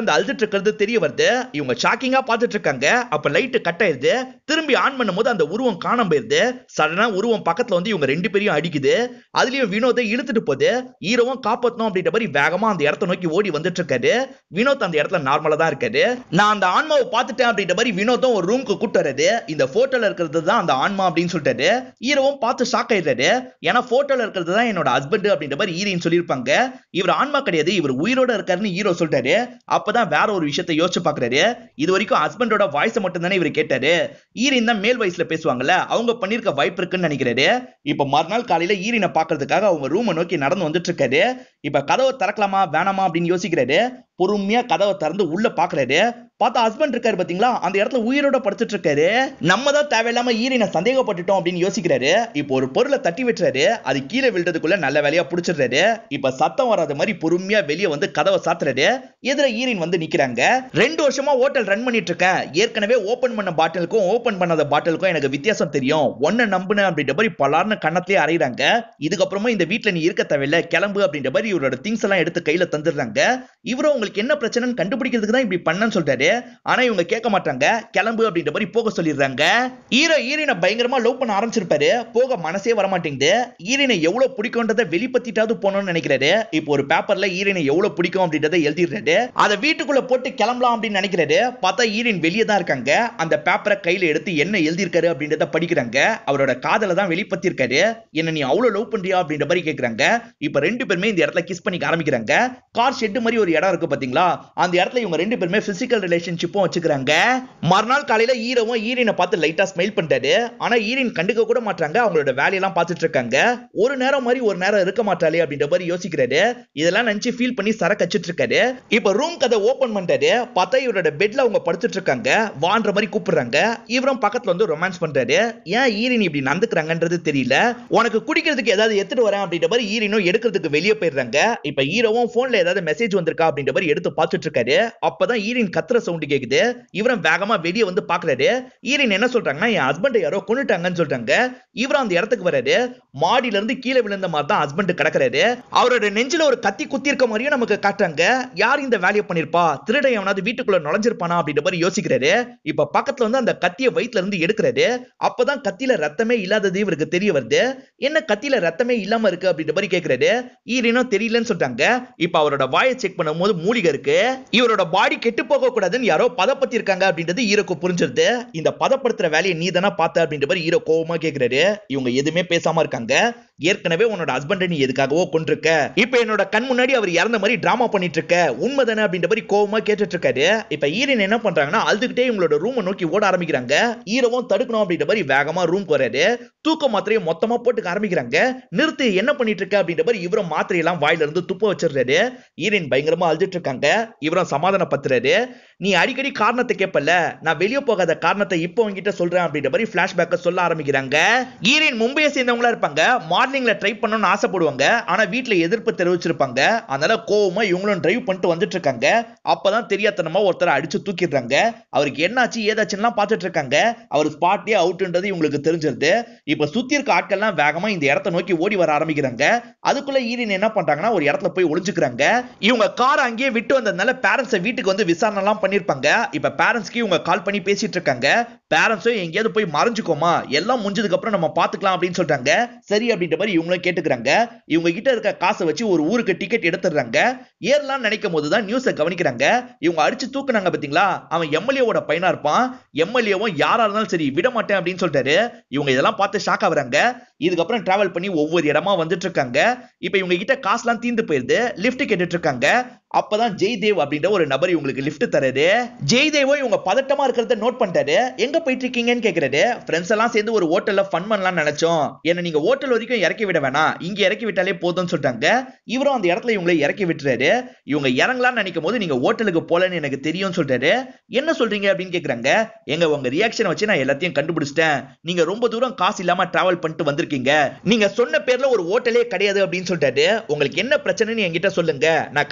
உட்காந்து அழுதுட்டு இருக்கிறது தெரிய வருது இவங்க ஷாக்கிங்கா பார்த்துட்டு இருக்காங்க அப்ப லைட் கட் ஆயிருது திரும்பி ஆன் பண்ணும்போது அந்த உருவம் காணாம போயிருது சடனா உருவம் பக்கத்துல வந்து இவங்க ரெண்டு பேரையும் அடிக்குது அதுலயும் வினோதை இழுத்துட்டு போகுது ஹீரோவும் காப்பாத்தணும் அப்படின்ற மாதிரி வேகமா அந்த இடத்த நோக்கி ஓடி வந்துட்டு இருக்காரு வினோத் அந்த இடத்துல நார்மலா தான் இருக்காரு நான் அந்த ஆன்மாவை பார்த்துட்டேன் அப்படின்ற மாதிரி வினோத்தும் ஒரு ரூமுக்கு கூட்டு வர்றது இந்த போட்டோல இருக்கிறது தான் அந்த ஆன்மா அப்படின்னு சொல்லிட்டாரு ஹீரோவும் பார்த்து ஷாக் ஆயிடுறாரு ஏன்னா போட்டோல இருக்கிறது தான் என்னோட ஹஸ்பண்ட் அப்படின்ற மாதிரி ஹீரோயின் சொல்லியிருப்பாங்க இவர் ஆன்மா கிடையாது இவர் உயிரோட இருக்காருன்னு ஹீரோ சொல்லிட்டாரு அப்பதான் வேற ஒரு விஷயத்தை யோசிச்சு பாக்குறாரு இது வரைக்கும் ஹஸ்பண்டோட வாய்ஸ் மட்டும் தானே இவர் கேட்டாரு ஈரின் தான் மேல் வயசுல பேசுவாங்கல்ல அவங்க பண்ணிருக்க வாய்ப்பு இருக்குன்னு நினைக்கிறாரு இப்ப மறுநாள் காலையில ஈரினை பாக்குறதுக்காக அவங்க ரூமை நோக்கி நடந்து வந்துட்டு இருக்காரு இப்ப கதவை திறக்கலாமா வேணாமா அப்படின்னு யோசிக்கிறாரு பொறுமையா கதவை திறந்து உள்ள பாக்குறாரு பார்த்தா ஹஸ்பண்ட் இருக்காரு பாத்தீங்களா அந்த இடத்துல உயிரோட படுத்துட்டு இருக்காரு நம்ம தான் தேவையில்லாம ஈரினை சந்தேகப்பட்டுட்டோம் அப்படின்னு யோசிக்கிறாரு இப்போ ஒரு பொருளை தட்டி விட்டுறாரு அது கீழே விழுறதுக்குள்ள நல்ல வேலையா புடிச்சிடுறாரு இப்ப சத்தம் வராத மாதிரி பொறுமையா வெளியே வந்து கதவை சாத்துறாரு எதிர ஈரின் வந்து நிக்கிறாங்க ரெண்டு வருஷமா ஹோட்டல் ரன் பண்ணிட்டு இருக்கேன் ஏற்கனவே ஓபன் பண்ண பாட்டிலுக்கும் ஓபன் பண்ணாத பாட்டிலுக்கும் எனக்கு வித்தியாசம் தெரியும் ஒன்ன நம்புன அப்படின்ற மாதிரி பலார்னு கண்ணத்திலே அறையிறாங்க இதுக்கப்புறமா இந்த வீட்ல நீ இருக்க தேவையில்ல கிளம்பு அப்படின்ற மாதிரி இவரோட திங்ஸ் எல்லாம் எடுத்து கையில தந்துடுறாங்க இவரும் உங்களுக்கு என்ன பிரச்சனைன்னு கண்டுபிடிக்கிறதுக்கு தான் இப்படி பண்ணன்னு சொல்றாரு ஆனா இவங்க கேட்க மாட்டாங்க கிளம்பு அப்படின்ற மாதிரி போக சொல்லிடுறாங்க ஹீரோ ஈரினை பயங்கரமா லவ் பண்ண ஆரம்பிச்சிருப்பாரு போக மனசே வர மாட்டேங்குது ஈரினை எவ்வளவு பிடிக்கும்ன்றதை வெளிப்படுத்திட்டாவது போகணும்னு நினைக்கிறாரு இப்போ ஒரு பேப்பர்ல ஈரினை எவ்வளவு பிடிக்கும் அப்படின்றத எழுதிடுறாரு அதை வீட்டுக்குள்ள போட்டு கிளம்பலாம் அப்படின்னு நினைக்கிறாரு பார்த்தா ஈரின் வெளியே தான் இருக்காங்க அந்த பேப்பரை கையில எடுத்து என்ன எழுதியிருக்காரு அப்படின்றத படிக்கிறாங்க அவரோட காதலை தான் வெளிப்படுத்தியிருக்காரு என்ன நீ அவ்வளவு லவ் பண்றியா அப்படின்ற மாதிரி கேக்குறாங்க இப்ப ரெண்டு பேருமே இந்த இடத்துல கிஸ் பண்ணிக்க ஆரம்பிக்கிறாங்க கார் ஷெட் மாதிரி ஒரு இடம் இருக்கு பாத்தீங்களா அந்த இடத்துல இவங்க ரெண்டு பேருமே பிசிக்கல் ரிலேஷன்ஷிப்பும் வச்சுக்கிறாங்க மறுநாள் காலையில ஈரவும் ஈரினை பார்த்து லைட்டா ஸ்மைல் பண்றாரு ஆனா ஈரின் கண்டுக்க கூட மாட்டாங்க அவங்களோட வேலையெல்லாம் பார்த்துட்டு இருக்காங்க ஒரு நேரம் மாதிரி ஒரு நேரம் இருக்க மாட்டாளே அப்படின்ற மாதிரி யோசிக்கிறாரு இதெல்லாம் நினைச்சு ஃபீல் பண்ணி சரக்கு வச்சிட்டு இருக்காரு இப்ப ரூம் கதை ஓபன் பண்றாரு பார்த்தா இவரோட பெட்ல அவங்க படுத்துட்டு இருக்காங்க வான்ற மாதிரி கூப்பிடுறாங்க இவரும் பக்கத்துல வந்து ரொமான்ஸ் பண்றாரு ஏன் ஈரின் இப்படி நடந்துக்கிறாங்கன்றது தெரியல உனக்கு குடிக்கிறதுக்கு ஏதாவது எடுத்துட்டு வரேன் அப்படின்ற மாதிரி ஈரினும் எடுக்கிறதுக்கு வெளியே போயிடுறாங்க இப்ப ஈரோவும் போன்ல ஏதாவது மெசேஜ் வந்திருக்கா அப்படின்ற மாதிரி எடுத்து பார்த்துட்டு இருக்காரு அப்பதான் ஈரின் கத்துற சவுண்ட் கேக்குது இவரும் வேகமா வெளியே வந்து பாக்குறாரு ஈரின் என்ன சொல்றாங்கன்னா என் ஹஸ்பண்ட் யாரோ கொண்டுட்டாங்கன்னு சொல்றாங்க இவரும் அந்த இடத்துக்கு வராரு மாடியில இருந்து கீழே விழுந்த மாதிரி தான் ஹஸ்பண்ட் கிடக்குறாரு அவரோட நெஞ்சில ஒரு கத்தி குத்தி இருக்க மாதிரியும் நமக்கு காட்டுறாங்க யார் இந்த வேலையை பண்ணிருப்பா திருட எவனாவது வீட்டுக்குள்ள நுழைஞ்சிருப்பானா அப்படின்ற மாதிரி யோசிக்கிறாரு இப்ப பக்கத்துல வந்து அந்த கத்திய வயித்துல இருந்து எடுக்கிறாரு அப்பதான் கத்தியில ரத்தமே இல்லாதது இவருக்கு தெரிய வருது என்ன கத்தியில ரத்தமே இல்லாம இருக்கு அப்படின்ற மாதிரி கேக்குறாரு ஈரினும் தெரியலன்னு சொல்றாங்க இப்ப அவரோட வாயை செக் பண்ணும்போது மூலிகை இருக்கு இவரோட பாடி கெட்டு போக கூடாதுன்னு யாரோ பதப்படுத்தி இருக்காங்க அப்படின்றது ஈரோக்கு புரிஞ்சிருது இந்த பதப்படுத்துற வேலையை நீ தானே பார்த்த அப்படின்ற மாதிரி ஈரோ கோவமா கேக்குறாரு இவங்க எதுவுமே பேசாம இருக்காங்க ஏற்கனவே உன்னோட ஹஸ்பண்ட் நீ எதுக்காகவோ கொண்டிருக்க இப்ப என்னோட கண் முன்னாடி அவர் இறந்த மாதிரி டிராமா பண்ணிட்டு இருக்க உண்மைதானே அப்படின்ற மாதிரி கோவமா கேட்டுட்டு இருக்காரு இப்ப ஈரன் என்ன பண்றாங்கன்னா அழுதுகிட்டே இவங்களோட ரூமை நோக்கி ஓட ஆரம்பிக்கிறாங்க ஈரவும் தடுக்கணும் அப்படின்ற மாதிரி வேகமா ரூம் வராரு தூக்க மாத்திரையை மொத்தமா போட்டுக்க ஆரம்பிக்கிறாங்க நிறுத்து என்ன பண்ணிட்டு இருக்க அப்படின்ற மாதிரி இவரும் மாத்திரையெல்லாம் வாயில இருந்து துப்ப வச்சிடுறாரு ஈரன் பயங்கரமா அழுதுட்டு இருக்காங்க இவரும் சமாதானப்படுத்துறாரு நீ அடிக்கடி காரணத்தை கேட்பல நான் வெளியே போகாத காரணத்தை இப்போ உங்ககிட்ட சொல்றேன் அப்படின்ற மாதிரி பிளாஷ்பேக்க சொல்ல ஆரம்பிக்கிறாங்க ஈரின் மும்பையை சேர்ந்தவங்களா இருப்பாங்க மார்னிங்ல ட்ரை பண்ணணும்னு ஆசைப்படுவாங்க ஆனா வீட்ல எதிர்ப்பு தெரிவிச்சிருப்பாங்க அதனால கோவமா இவங்களும் டிரைவ் பண்ணிட்டு வந்துட்டு இருக்காங்க அப்பதான் தெரியாதனமா ஒருத்தரை அடிச்சு தூக்கிடுறாங்க அவருக்கு என்னாச்சு ஏதாச்சுன்னா பார்த்துட்டு இருக்காங்க அவர் ஸ்பாட்லயே அவுட்ன்றது இவங்களுக்கு தெரிஞ்சிருது இப்ப சுத்தி இருக்க ஆட்கள்லாம் வேகமா இந்த இடத்த நோக்கி ஓடி வர ஆரம்பிக்கிறாங்க அதுக்குள்ள ஈரின் என்ன பண்றாங்கன்னா ஒரு இடத்துல போய் ஒளிஞ்சுக்கிறாங்க இவங்க கார் அங்கேயே விட்டு வந்ததுனால பேரண்ட்ஸை வீட்டுக்கு வந்து விசாரணை எல்லாம் பண்ணிருப்பாங்க இப்ப பேரண்ட்ஸ்க்கு இவங்க கால் பண்ணி பேசிட்டு இருக்காங்க பேரண்ட்ஸும் எங்கேயாவது போய் மறைஞ்சுக்கோமா எல்லாம் முடிஞ்சதுக்கு அப்புறம் நம்ம பாத்துக்கலாம் அப்படின்னு சொல்றாங்க சரி அப்படின்ற மாதிரி இவங்களும் கேட்டுக்கிறாங்க இவங்க கிட்ட இருக்க காசை வச்சு ஒரு ஊருக்கு டிக்கெட் எடுத்துடுறாங்க ஏறலாம்னு நினைக்கும் போதுதான் நியூஸை கவனிக்கிறாங்க இவங்க அடிச்சு தூக்குனாங்க பாத்தீங்களா அவன் எம்எல்ஏவோட பையனா இருப்பான் எம்எல்ஏவும் யாரா இருந்தாலும் சரி விட மாட்டேன் அப்படின்னு சொல்லிட்டாரு இவங்க இதெல்லாம் பார்த்து ஷாக் ஆகுறாங்க இதுக்கப்புறம் டிராவல் பண்ணி ஒவ்வொரு இடமா வந்துட்டு இருக்காங்க இப்ப இவங்க கிட்ட காசுலாம் தீந்து போயிருது லிஃப்ட் கேட்டுட்டு இருக்காங்க அப்பதான் ஜெய்தேவ் அப்படின்ற ஒரு நபர் இவங்களுக்கு லிஃப்ட் தராரு ஜெய்தேவோ இவங்க பதட்டமா இருக்கிறத நோட் பண்ணிட்டாரு எங்க போயிட்டு இருக்கீங்கன்னு கேக்குறாரு ஃப்ரெண்ட்ஸ் எல்லாம் சேர்ந்து ஒரு ஹோட்டல்ல ஃபன் பண்ணலாம் நினைச்சோம் என்ன நீங்க ஹோட்டல் வரைக்கும் இறக்கி விட வேணாம் இங்க இறக்கி விட்டாலே போதும்னு சொல்லிட்டாங்க இவரும் அந்த இடத்துல இவங்களை இறக்கி விட்டுறாரு இவங்க இறங்கலாம்னு நினைக்கும் போது நீங்க ஹோட்டலுக்கு போலன்னு எனக்கு தெரியும்னு சொல்றாரு என்ன சொல்றீங்க அப்படின்னு கேக்குறாங்க எங்க உங்க ரியாக்ஷன் வச்சு நான் எல்லாத்தையும் கண்டுபிடிச்சிட்டேன் நீங்க ரொம்ப தூரம் காசு இல்லாம டிராவல் பண்ணிட்டு வந்திருக்கீங்க நீங்க சொன்ன பேர்ல ஒரு ஹோட்டலே கிடையாது அப்படின்னு சொல்லிட்டாரு உங்களுக்கு என்ன பிரச்சனைன்னு என்கிட்ட சொல்லுங்க நான் கண்டிப்பா ஹெல்ப்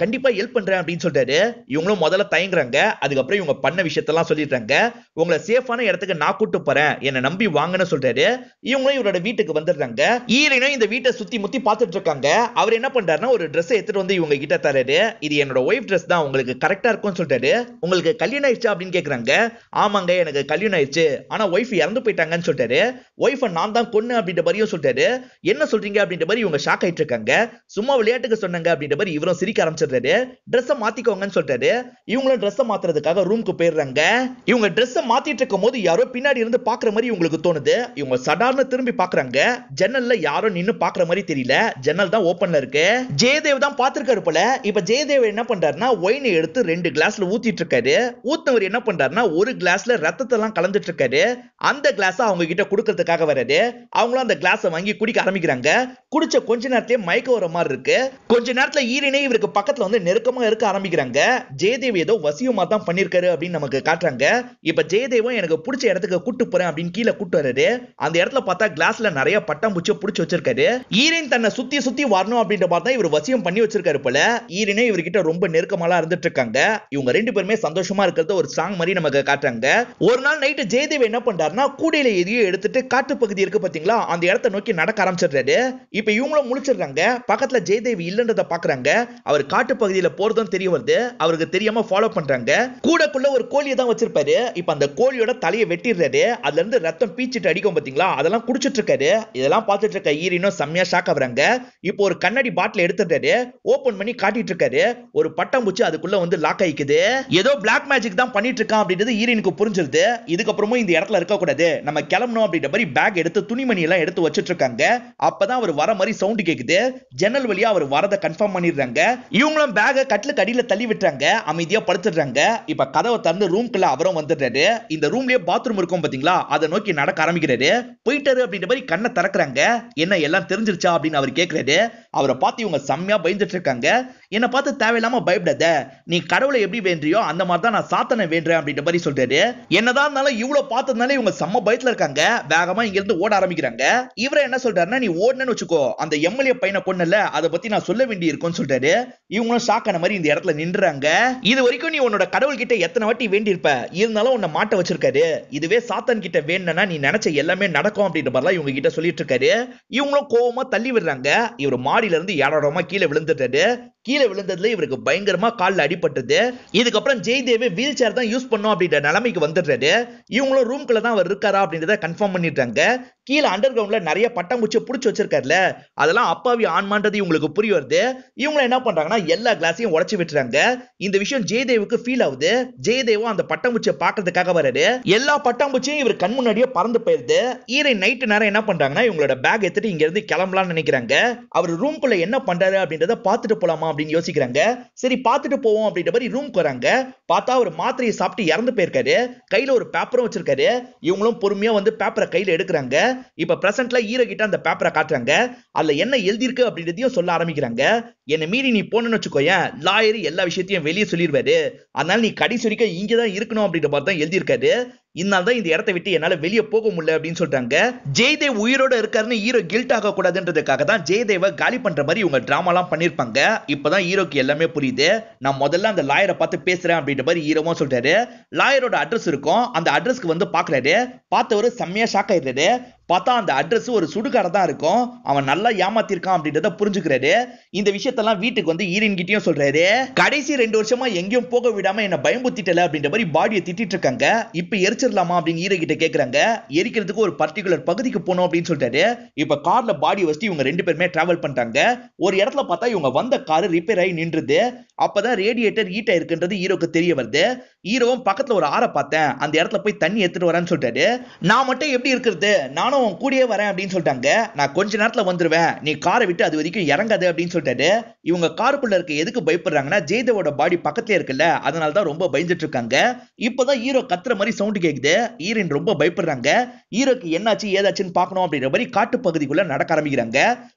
ஹெல்ப் பண்றேன் அப்படின்னு சொல்றாரு இவங்களும் முதல்ல தயங்குறாங்க அதுக்கப்புறம் இவங்க பண்ண விஷயத்தெல்லாம் சொல்லிடுறாங்க உங்களை சேஃபான இடத்துக்கு நான் கூட்டு போறேன் என்னை நம்பி வாங்கன்னு சொல்றாரு இவங்களும் இவரோட வீட்டுக்கு வந்துடுறாங்க ஈரனும் இந்த வீட்டை சுத்தி முத்தி பார்த்துட்டு இருக்காங்க அவர் என்ன பண்றாருன்னா ஒரு ட்ரெஸ் எடுத்துட்டு வந்து இவங்க கிட்ட தராரு இது என்னோட ஒய்ஃப் ட்ரெஸ் தான் உங்களுக்கு கரெக்டா இருக்கும்னு சொல்றாரு உங்களுக்கு கல்யாணம் ஆயிடுச்சா அப்படின்னு கேக்குறாங்க ஆமாங்க எனக்கு கல்யாணம் ஆயிடுச்சு ஆனா ஒய்ஃப் இறந்து போயிட்டாங்கன்னு சொல்லிட்டாரு ஒய்ஃபை நான் தான் கொன்னு அப்படின்ற மாதிரியும் சொல்லிட்டாரு என்ன சொல்றீங்க அப்படின்ற மாதிரி இவங்க ஷாக் ஆயிட்டு இருக்காங்க சும்மா விளையாட்டுக்கு சொன்னாங்க அப்படின்ற மாதிரி இவரும் சிரிக்க ஆரம்பிச்சிடுறாரு ட்ரெஸ்ஸை மாத்திக்கோங்கன்னு சொல்லிட்டாரு இவங்களும் ட்ரெஸ்ஸை மாத்துறதுக்காக ரூமுக்கு போயிடுறாங்க இவங்க ட்ரெஸ்ஸை மாத்திட்டு இருக்கும் போது யாரோ பின்னாடி இருந்து பாக்குற மாதிரி இவங்களுக்கு தோணுது இவங்க சடார்னு திரும்பி பாக்குறாங்க ஜன்னல்ல யாரோ நின்னு பாக்குற மாதிரி தெரியல ஜன்னல் தான் ஓபன்ல இருக்கு ஜெயதேவ் தான் பாத்துருக்காரு போல இப்ப ஜெயதேவ் என்ன பண்றாருன்னா ஒயினை எடுத்து ரெண்டு கிளாஸ்ல ஊத்திட்டு இருக்காரு ஊத்தவர் என்ன பண்றாருன்னா ஒரு கிளாஸ்ல ரத்தத்தை எல்லாம் கலந்துட்டு இருக்காரு அந்த கிளாஸ் அவங்க கிட்ட கொடுக்கறதுக்காக வராரு அவங்களும் அந்த கிளாஸை வாங்கி குடிக்க ஆரம்பிக்கிறாங்க குடிச்ச கொஞ்ச நேரத்திலே மயக்க வர மாதிரி இருக்கு கொஞ்ச நேரத்துல ஈரனே இவருக்கு பக்கத்துல வந்து நெருக்கமா இருக்க ஆரம்பிக்கிறாங்க ஜெயதேவ் ஏதோ வசியமா தான் பண்ணிருக்காரு அப்படின்னு நமக்கு காட்டுறாங்க இப்ப ஜெயதேவம் எனக்கு பிடிச்ச இடத்துக்கு கூட்டு போறேன் அப்படின்னு கீழே கூட்டு வர்றாரு அந்த இடத்துல பார்த்தா கிளாஸ்ல நிறைய பட்டாம்பூச்சியை பிடிச்சி வச்சிருக்காரு ஈரன் தன்னை சுத்தி சுத்தி வரணும் அப்படின்ற மாதிரி தான் இவர் வசியம் பண்ணி வச்சிருக்காரு போல ஈரனே இவர்கிட்ட ரொம்ப நெருக்கமாலாம் இருந்துட்டு இருக்காங்க இவங்க ரெண்டு பேருமே சந்தோஷமா இருக்கிறத ஒரு சாங் மாதிரி நமக்கு காட்டுறாங்க ஒரு நாள் நைட்டு ஜெயதேவ் என்ன பண்றாருன்னா கூடையில எதையோ எடுத்துட்டு காட்டு பகுதி இருக்கு பாத்தீங்களா அந்த இடத்த நோக்கி நடக்க ஆரம்பிச்சிடுறாரு இப்ப இவங்களும் முழிச்சிடுறாங்க பக்கத்துல ஜெயதேவ் இல்லன்றத பாக்குறாங்க அவர் காட்டு பகுதியில போறதும் தெரிய வருது அவருக்கு தெரியாம ஃபாலோ பண்றாங்க கூடக்குள்ள ஒரு கோழியை தான் வச்சிருப்பாரு இப்ப அந்த கோழியோட தலையை வெட்டிடுறாரு அதுல இருந்து ரத்தம் பீச்சிட்டு அடிக்கும் பாத்தீங்களா அதெல்லாம் குடிச்சிட்டு இருக்காரு இதெல்லாம் பார்த்துட்டு இருக்க ஈரினும் செம்மையா ஷாக் ஆகுறாங்க இப்போ ஒரு கண்ணாடி பாட்டில் எடுத்துட்டாரு ஓபன் பண்ணி காட்டிட்டு இருக்காரு ஒரு பட்டாம்பூச்சி அதுக்குள்ள வந்து லாக் ஆயிக்குது ஏதோ பிளாக் மேஜிக் தான் பண்ணிட்டு இருக்கான் அப்படின்றது ஈரனுக்கு புரிஞ்சிருது இதுக்கப்புறமும் இந்த இடத்துல இருக்க கூடாது நம்ம கிளம்பணும் அப்படின்ற மாதிரி பேக் எடுத்து துணிமணி எல்லாம் எடுத்து வச்சிட்டு இருக்காங்க அப்பதான் அவர் வர மாதிரி சவுண்ட் கேக்குது ஜன்னல் வழியா அவர் வரத கன்ஃபார்ம் பண்ணிடுறாங்க இவங்களும் பேக கட்டிலுக்கு அடியில தள்ளி விட்டுறாங்க அமைதியா படுத்துடுறாங்க இப்ப கதவை திறந்து ரூம்குள்ள அவரும் வந்துடுறாரு இந்த ரூம்லயே பாத்ரூம் இருக்கும் பாத்தீங்களா அதை நோக்கி நடக்க ஆரம்பிக்கிறாரு போயிட்டாரு அப்படின்ற மாதிரி கண்ணை திறக்கிறாங்க என்ன எல்லாம் தெரிஞ்சிருச்சா அப்படின்னு அவர் கேக்குறாரு அவரை பார்த்து இவங்க செம்மையா பயந்துட்டு இருக்காங்க என்ன பார்த்து தேவையில்லாம பயப்படாத நீ கடவுளை எப்படி வேண்டியோ அந்த மாதிரி தான் நான் சாத்தனை வேண்டுறேன் அப்படின்ற மாதிரி சொல்றாரு என்னதான் இருந்தாலும் இவ்வளவு பார்த்ததுனால இவங்க செம்ம பயத்துல இருக்காங்க வேகமா இங்க இருந்து ஓட ஆரம்பிக்கிறாங்க இவரை என்ன சொல்றாருன்னா நீ ஓடணும்னு வச்சுக்கோ அந்த எம்எல்ஏ பையனை கொன்னல அதை பத்தி நான் சொல்ல வேண்டி இருக்கும்னு சொல்றாரு இவங்களும் ஷாக் ஆன மாதிரி இந்த இடத்துல நின்றுறாங்க இது வரைக்கும் நீ உன்னோட கடவுள் கிட்ட எத்தனை வாட்டி வேண்டியிருப்ப இருந்தாலும் உன்னை மாட்ட வச்சிருக்காரு இதுவே சாத்தான் கிட்ட வேணும்னா நீ நினைச்ச எல்லாமே நடக்கும் அப்படின்ற மாதிரிலாம் இவங்க கிட்ட சொல்லிட்டு இருக்காரு இவங்களும் கோவமா தள்ளி விடுறாங்க இவர் மாடியில இருந்து ஏடாடமா கீழே விழுந்துட்டாரு கீழே விழுந்ததுல இவருக்கு பயங்கரமா கால்ல அடிபட்டது இதுக்கப்புறம் ஜெய்தேவ் வீல் சேர் தான் யூஸ் பண்ணும் அப்படின்ற நிலைமைக்கு வந்துடுறாரு இவங்களும் ரூம்குள்ள தான் அவர் இருக்காரா அப்படின்றத கன்ஃபார்ம் பண்ணிட்டாங்க கீழே அண்டர் கிரவுண்ட்ல நிறைய பட்டாம்பூச்சியை பிடிச்சி வச்சிருக்காருல அதெல்லாம் அப்பாவி ஆன்மான்றது இவங்களுக்கு புரிய வருது இவங்க என்ன பண்றாங்கன்னா எல்லா கிளாஸையும் உடைச்சு விட்டுறாங்க இந்த விஷயம் ஜெயதேவுக்கு ஃபீல் ஆகுது ஜெயதேவும் அந்த பட்டாம்பூச்சியை பார்க்கறதுக்காக வராரு எல்லா பட்டாம்பூச்சியும் இவர் கண் முன்னாடியே பறந்து போயிருது ஈரை நைட்டு நேரம் என்ன பண்றாங்கன்னா இவங்களோட பேக் எடுத்துட்டு இங்க இருந்து கிளம்பலாம்னு நினைக்கிறாங்க அவர் ரூம்குள்ள என்ன பண்றாரு அப்படின்றத பார்த்துட்டு போலாமா அப்படின்னு யோசிக்கிறாங்க சரி பார்த்துட்டு போவோம் அப்படின்ற மாதிரி ரூம்க்கு வராங்க பார்த்தா அவர் மாத்திரையை சாப்பிட்டு இறந்து போயிருக்காரு கையில ஒரு பேப்பரும் வச்சிருக்காரு இவங்களும் பொறுமையா வந்து பேப்பரை கையில எடுக்கிறாங்க இப்ப பிரசன்ட்ல ஈரோ கிட்ட அந்த பேப்பரை காட்டுறாங்க அதுல என்ன எழுதியிருக்கு அப்படின்றதையும் சொல்ல ஆரம்பிக்கிறாங்க என்ன மீறி நீ போனன்னு வச்சுக்கோயேன் லாயர் எல்லா விஷயத்தையும் வெளியே சொல்லிடுவாரு அதனால நீ கடைசி வரைக்கும் இங்கதான் இருக்கணும் அப்படின்ற மாதிரி தான் எழுதியிருக்காரு இதனால தான் இந்த இடத்த விட்டு என்னால வெளியே போக முடியல அப்படின்னு சொல்றாங்க ஜெயதேவ் உயிரோட இருக்காருன்னு ஹீரோ கில்ட் ஆக கூடாதுன்றதுக்காக தான் ஜெயதேவ காலி பண்ற மாதிரி இவங்க டிராமாலாம் பண்ணிருப்பாங்க இப்பதான் ஹீரோக்கு எல்லாமே புரியுது நான் முதல்ல அந்த லாயரை பார்த்து பேசுறேன் அப்படின்ற மாதிரி ஹீரோவும் சொல்றாரு லாயரோட அட்ரஸ் இருக்கும் அந்த அட்ரஸ்க்கு வந்து பாக்குறாரு பார்த்தவரு செம்மையா ஷாக் ஆயிடுறாரு பார்த்தா அந்த அட்ரஸ் ஒரு சுடுகாட தான் இருக்கும் அவன் நல்லா ஏமாத்திருக்கான் அப்படின்றத புரிஞ்சுக்கிறாரு இந்த விஷயத்தெல்லாம் வீட்டுக்கு வந்து ஈரின் கிட்டயும் சொல்றாரு கடைசி ரெண்டு வருஷமா எங்கேயும் போக விடாம என்ன பயம்புத்திட்டல அப்படின்ற மாதிரி பாடியை திட்டிட்டு இருக்காங்க இப்ப எரிச்சிடலாமா அப்படின்னு ஈர கிட்ட கேக்குறாங்க எரிக்கிறதுக்கு ஒரு பர்டிகுலர் பகுதிக்கு போகணும் அப்படின்னு சொல்லிட்டாரு இப்ப கார்ல பாடி வச்சுட்டு இவங்க ரெண்டு பேருமே டிராவல் பண்ணிட்டாங்க ஒரு இடத்துல பார்த்தா இவங்க வந்த கார் ரிப்பேர் ஆகி நின்றுது அப்பதான் ரேடியேட்டர் ஹீட் ஆயிருக்குன்றது ஹீரோக்கு தெரிய வருது ஹீரோவும் பக்கத்துல ஒரு ஆறை பார்த்தேன் அந்த இடத்துல போய் தண்ணி எடுத்துட்டு வரேன்னு சொல்லிட்டாரு நான் மட்டும் எப்படி இருக்கிறது நானும் உன் கூடயே வரேன் அப்படின்னு சொல்லிட்டாங்க நான் கொஞ்ச நேரத்துல வந்துருவேன் நீ காரை விட்டு அது வரைக்கும் இறங்காது அப்படின்னு சொல்லிட்டாரு இவங்க காருக்குள்ள இருக்க எதுக்கு பயப்படுறாங்கன்னா ஜெயதேவோட பாடி பக்கத்துல இருக்குல்ல அதனால தான் ரொம்ப பயந்துட்டு இருக்காங்க இப்பதான் ஹீரோ கத்துற மாதிரி சவுண்ட் கேக்குது ஹீரோயின் ரொம்ப பயப்படுறாங்க ஹீரோக்கு என்னாச்சு ஏதாச்சுன்னு பார்க்கணும் அப்படின்ற மாதிரி காட்டு பகுதிக்குள்ள நடக்க ஆரம்பிக்கிறாங்க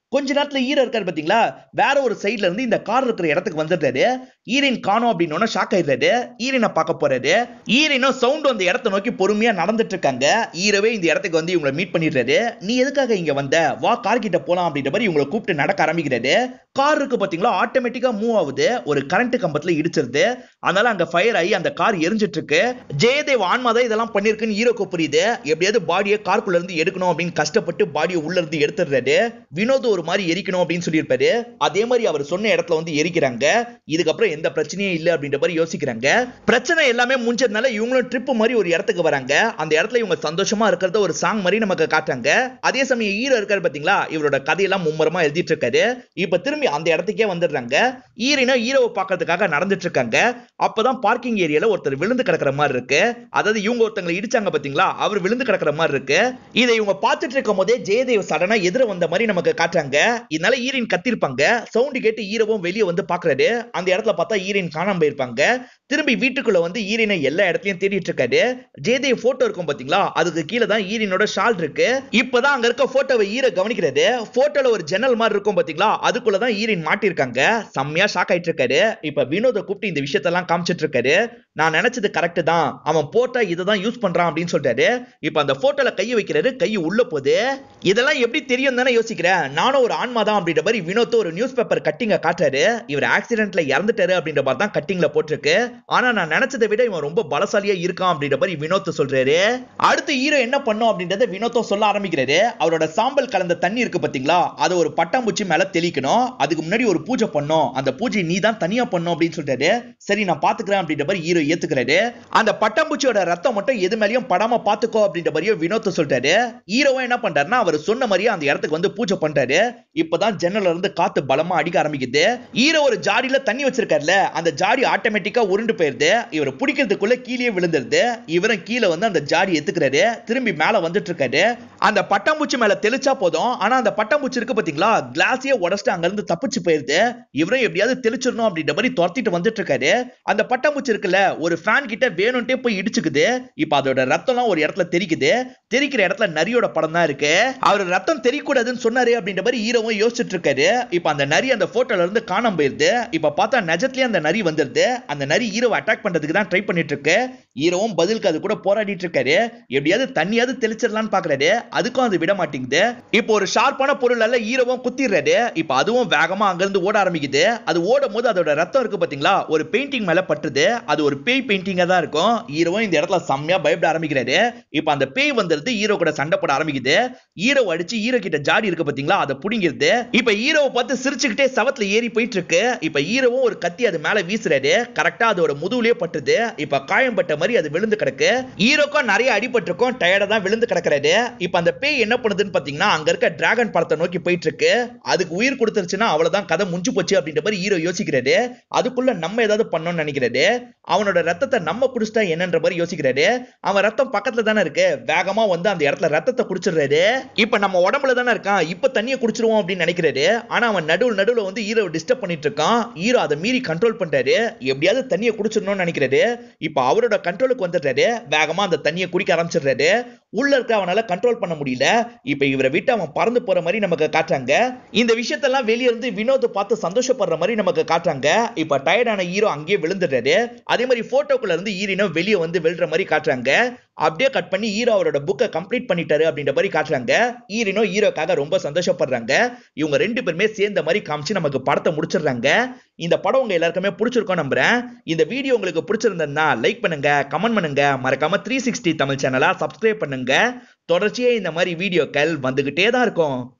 கொஞ்ச நேரத்துல ஈரோ இருக்காரு பாத்தீங்களா வேற ஒரு சைடுல இருந்து இந்த கார் இருக்கிற இடத்துக்கு வந்துடுறாரு ஈரின் காணோம் அப்படின்னு ஷாக் ஆயிடுறாரு ஈரினை பார்க்க போறாரு ஈரினும் சவுண்ட் அந்த இடத்த நோக்கி பொறுமையா நடந்துட்டு இருக்காங்க ஈரவே இந்த இடத்துக்கு வந்து இவங்களை மீட் பண்ணிடுறாரு நீ எதுக்காக இங்க வந்த வா கார் கிட்ட போலாம் அப்படின்ற மாதிரி இவங்களை கூப்பிட்டு நடக்க ஆரம்பிக்கிறாரு கார் இருக்கு பாத்தீங்களா ஆட்டோமேட்டிக்கா மூவ் ஆகுது ஒரு கரண்ட் கம்பத்துல இடிச்சிருது அதனால அங்க ஃபயர் ஆகி அந்த கார் எரிஞ்சிட்டு இருக்கு ஜெயதேவ் ஆன்மா தான் இதெல்லாம் பண்ணிருக்குன்னு ஹீரோக்கு புரியுது எப்படியாவது பாடியை கார்க்குள்ள இருந்து எடுக்கணும் அப்படின்னு கஷ்டப்பட்டு பாடியை உள்ள இருந்து எடுத்துடுறாரு வினோத் ஒரு மாதிரி எரிக்கணும் அப்படின்னு சொல்லியிருப்பாரு அதே மாதிரி அவர் சொன்ன இடத்துல வந்து எரிக்கிறாங்க இதுக்கப்புறம் எந்த பிரச்சனையும் இல்லை அப்படின்ற மாதிரி யோசிக்கிறாங்க பிரச்சனை எல்லாமே முடிஞ்சதுனால இவங்களும் ட்ரிப் மாதிரி ஒரு இடத்துக்கு வராங்க அந்த இடத்துல இவங்க சந்தோஷமா இருக்கிறத ஒரு சாங் மாதிரி நமக்கு காட்டுறாங்க அதே சமயம் ஹீரோ இருக்காரு பாத்தீங்களா இவரோட கதையெல்லாம் மும்மரமா எழுதிட்டு இருக்காரு இப்ப திரும்பி அந்த இடத்துக்கே வந்துடுறாங்க ஈரினா ஹீரோவை பார்க்கறதுக்காக நடந்துட்டு இருக்காங்க அப்பதான் பார்க்கிங் ஏரியால ஒருத்தர் விழுந்து கிடக்குற மாதிரி இருக்கு அதாவது இவங்க ஒருத்தங்களை இடிச்சாங்க பாத்தீங்களா அவர் விழுந்து கிடக்குற மாதிரி இருக்கு இதை இவங்க பார்த்துட்டு இருக்கும் போதே ஜெயதேவ் சடனா எதிர வந்த மாதிரி நமக்கு காட்டுறாங்க இதனால ஈரின் கத்திருப்பாங்க சவுண்ட் கேட்டு ஈரவும் வெளியே வந்து பாக்குறாரு அந்த இடத்துல பார்த்தா ஈரின் காணாம போயிருப்பாங்க திரும்பி வீட்டுக்குள்ள வந்து ஈரினை எல்லா இடத்துலயும் தேடிட்டு இருக்காரு ஜெயதேவ் போட்டோ இருக்கும் பாத்தீங்களா அதுக்கு கீழே தான் ஈரினோட ஷால் இருக்கு இப்பதான் அங்க இருக்க போட்டோவை ஈர கவனிக்கிறாரு போட்டோல ஒரு ஜன்னல் மாதிரி இருக்கும் பாத்தீங்களா அதுக்குள்ளதான் ஈரின் மாட்டிருக்காங்க செம்மையா ஷாக் ஆயிட்டு இருக்காரு இப்ப வினோத கூப்பிட்டு இந்த விஷயத்தெல்லாம் காமிச்சிட்டு இருக்காரு நான் நினைச்சது கரெக்ட் தான் அவன் போட்டா இதை தான் யூஸ் பண்றான் அப்படின்னு சொல்லிட்டாரு இப்ப அந்த போட்டோல கையை வைக்கிறாரு கை உள்ள போகுது இதெல்லாம் எப்படி தெரியும் தானே யோசிக்கிறேன் நானும் ஒரு ஆன்மா தான் அப்படின்ற மாதிரி வினோத் ஒரு நியூஸ் பேப்பர் கட்டிங்க காட்டுறாரு இவர் ஆக்சிடென்ட்ல இறந்துட்டாரு அப்படின்ற மாதிரி தான் கட்டிங்ல போட்டிருக்கு ஆனா நான் நினைச்சதை விட இவன் ரொம்ப பலசாலியா இருக்கான் அப்படின்ற மாதிரி வினோத் சொல்றாரு அடுத்து ஹீரோ என்ன பண்ணும் அப்படின்றத வினோத்தும் சொல்ல ஆரம்பிக்கிறாரு அவரோட சாம்பல் கலந்த தண்ணி இருக்கு பாத்தீங்களா அதை ஒரு பட்டாம்பூச்சி மேல தெளிக்கணும் அதுக்கு முன்னாடி ஒரு பூஜை பண்ணும் அந்த பூஜை நீ தான் தனியா பண்ணும் அப்படின்னு சொல்லிட்டாரு சரி நான் பாத்துக்கிறேன் அப்படின்ற மாதிரி ஹீரோ ஏத்துக்கிறாரு அந்த பட்டாம்பூச்சியோட ரத்தம் மட்டும் எது மேலயும் படாம பாத்துக்கோ அப்படின்ற மாதிரியும் வினோத் சொல்லிட்டாரு ஹீரோவும் என்ன பண்றாருன்னா அவர் சொன்ன மாதிரியே அந்த இடத்துக்கு வந்து பூஜை பண்றாரு இப்பதான் ஜன்னல்ல இருந்து காத்து பலமா அடிக்க ஆரம்பிக்குது ஹீரோ ஒரு ஜாடியில தண்ணி வச்சிருக்காருல அந்த ஜாடி ஆட்டோமேட்டிக்கா உருண்டு போயிருது இவர் பிடிக்கிறதுக்குள்ள கீழே விழுந்துருது இவரும் கீழே வந்து அந்த ஜாடி எத்துக்கிறாரு திரும்பி மேல வந்துட்டு இருக்காரு அந்த பட்டாம்பூச்சி மேல தெளிச்சா போதும் ஆனா அந்த பட்டாம்பூச்சி இருக்கு பாத்தீங்களா கிளாஸையே உடச்சிட்டு அங்க இருந்து தப்பிச்சு போயிருது இவரும் எப்படியாவது தெளிச்சிடணும் அப்படின்ற மாதிரி துரத்திட்டு வந்துட்டு இருக்காரு அந்த பட்டாம்பூச்சி இருக்குல்ல ஒரு ஃபேன் கிட்ட வேணும்ட்டே போய் இடிச்சுக்குது இப்ப அதோட ரத்தம்லாம் ஒரு இடத்துல தெரிக்குது தெரிக்கிற இடத்துல நரியோட படம் தான் இருக்கு அவர் ரத்தம் தெரியக்கூடாதுன்னு சொன்னாரு அப்படின்ற மாதிரி ஹீரோவும் யோசிச்சுட்டு இருக்காரு இப்ப அந்த நரி அந்த போட்டோல இருந்து காணாம போயிருது இப்ப பார்த்தா நிஜத்துலயே அந்த நரி வந்துருது அந்த நரி ஹீரோவை அட்டாக் பண்றதுக்கு தான் ட்ரை பண்ணிட்டு இருக்கு ஹீரோவும் பதிலுக்கு அது கூட போராடிட்டு இருக்காரு எப்படியாவது தண்ணியாவது தெளிச்சிடலாம்னு பாக்குறாரு அதுக்கும் அது விட மாட்டேங்குது இப்போ ஒரு ஷார்ப்பான பொருள் எல்லாம் ஹீரோவும் குத்திடுறாரு இப்ப அதுவும் வேகமா அங்க இருந்து ஓட ஆரம்பிக்குது அது ஓடும் போது அதோட ரத்தம் இருக்கு பாத்தீங்களா ஒரு பெயிண்டிங் மேல பட்டுது அது ஒரு பேய் பெயிண்டிங்கா தான் இருக்கும் ஹீரோவும் இந்த இடத்துல செம்மையா பயப்பட ஆரம்பிக்கிறாரு இப்ப அந்த பேய் வந்துருது ஹீரோ கூட சண்டை போட ஆரம்பிக்குது ஹீரோ அடிச்சு ஹீரோ கிட்ட ஜாடி இருக்கு பாத்தீங்களா அதை புடிங்கிருது இப்ப ஹீரோவை பார்த்து சிரிச்சுக்கிட்டே சவத்துல ஏறி போயிட்டு இருக்கு இப்ப ஹீரோவும் ஒரு கத்தி அது மேல வீசுறாரு கரெக்டா அதோட முதுகுலயே பட்டுது இப்ப காயம் பட்ட மாதிரி அது விழுந்து கிடக்கு ஹீரோக்கும் நிறைய அடிபட்டிருக்கும் டயர்டா தான் விழுந்து கிடக்குறாரு இப்ப அந்த பேய் என்ன பண்ணுதுன்னு பாத்தீங்கன்னா அங்க இருக்க டிராகன் படத்தை நோக்கி போயிட்டு இருக்கு அதுக்கு உயிர் கொடுத்துருச்சுன்னா அவ்வளவுதான் கதை முடிஞ்சு போச்சு அப்படின்ற மாதிரி ஹீரோ யோசிக்கிறாரு அதுக்குள்ள நம்ம ஏதாவது பண்ணோம்னு நினைக்கிறாரு அவனோட ரத்தத்தை நம்ம குடிச்சிட்டா என்னன்ற மாதிரி யோசிக்கிறாரு அவன் ரத்தம் பக்கத்துல தானே இருக்கு வேகமா வந்து அந்த இடத்துல ரத்தத்தை குடிச்சிடுறாரு இப்ப நம்ம உடம்புல தானே இருக்கான் இப்ப தண்ணியை குடிச்சிருவோம் அப்படின்னு நினைக்கிறாரு ஆனா அவன் நடுவுல நடுவுல வந்து ஹீரோ டிஸ்டர்ப் பண்ணிட்டு இருக்கான் ஹீரோ அதை மீறி கண்ட்ரோல் பண்றாரு எப்படியாவது தண்ணியை குடிச்சிடணும்னு நினைக்கிறாரு இப்ப அவரோட கண்ட்ரோலுக்கு வந்துடுறாரு வேகமா அந்த தண்ணியை குடிக்க ஆரம்பிச்சிடுறாரு உள்ள இருக்க அவனால கண்ட்ரோல் பண்ண முடியல இப்ப இவரை விட்டு அவன் பறந்து போற மாதிரி நமக்கு காட்டுறாங்க இந்த விஷயத்தெல்லாம் வெளிய இருந்து வினோத் பார்த்து சந்தோஷப்படுற மாதிரி நமக்கு காட்டுறாங்க இப்ப டயர்டான ஹீரோ அங்கேயே விழுந்துடுறாரு அதே மாதிரி போட்டோக்குள்ள இருந்து ஈரினோ வெளியே வந்து வெல்ற மாதிரி காட்டுறாங்க அப்படியே கட் பண்ணி ஹீரோ அவரோட புக்கை கம்ப்ளீட் பண்ணிட்டாரு அப்படின்ற மாதிரி காட்டுறாங்க ஈரினோ ஹீரோக்காக ரொம்ப சந்தோஷப்படுறாங்க இவங்க ரெண்டு பேருமே சேர்ந்த மாதிரி காமிச்சு நமக்கு படத்தை முடிச்சிடுறாங்க இந்த படம் உங்க எல்லாருக்குமே பிடிச்சிருக்கோம் நம்புறேன் இந்த வீடியோ உங்களுக்கு பிடிச்சிருந்ததுன்னா லைக் பண்ணுங்க கமெண்ட் பண்ணுங்க மறக்காம த்ரீ சிக்ஸ்டி தமிழ் சேனலா சப்ஸ்கிரைப் பண்ணுங்க தொடர்ச்சியா இந்த மாதிரி வீடியோக்கள் வந்துகிட்டே தான் இருக்கும்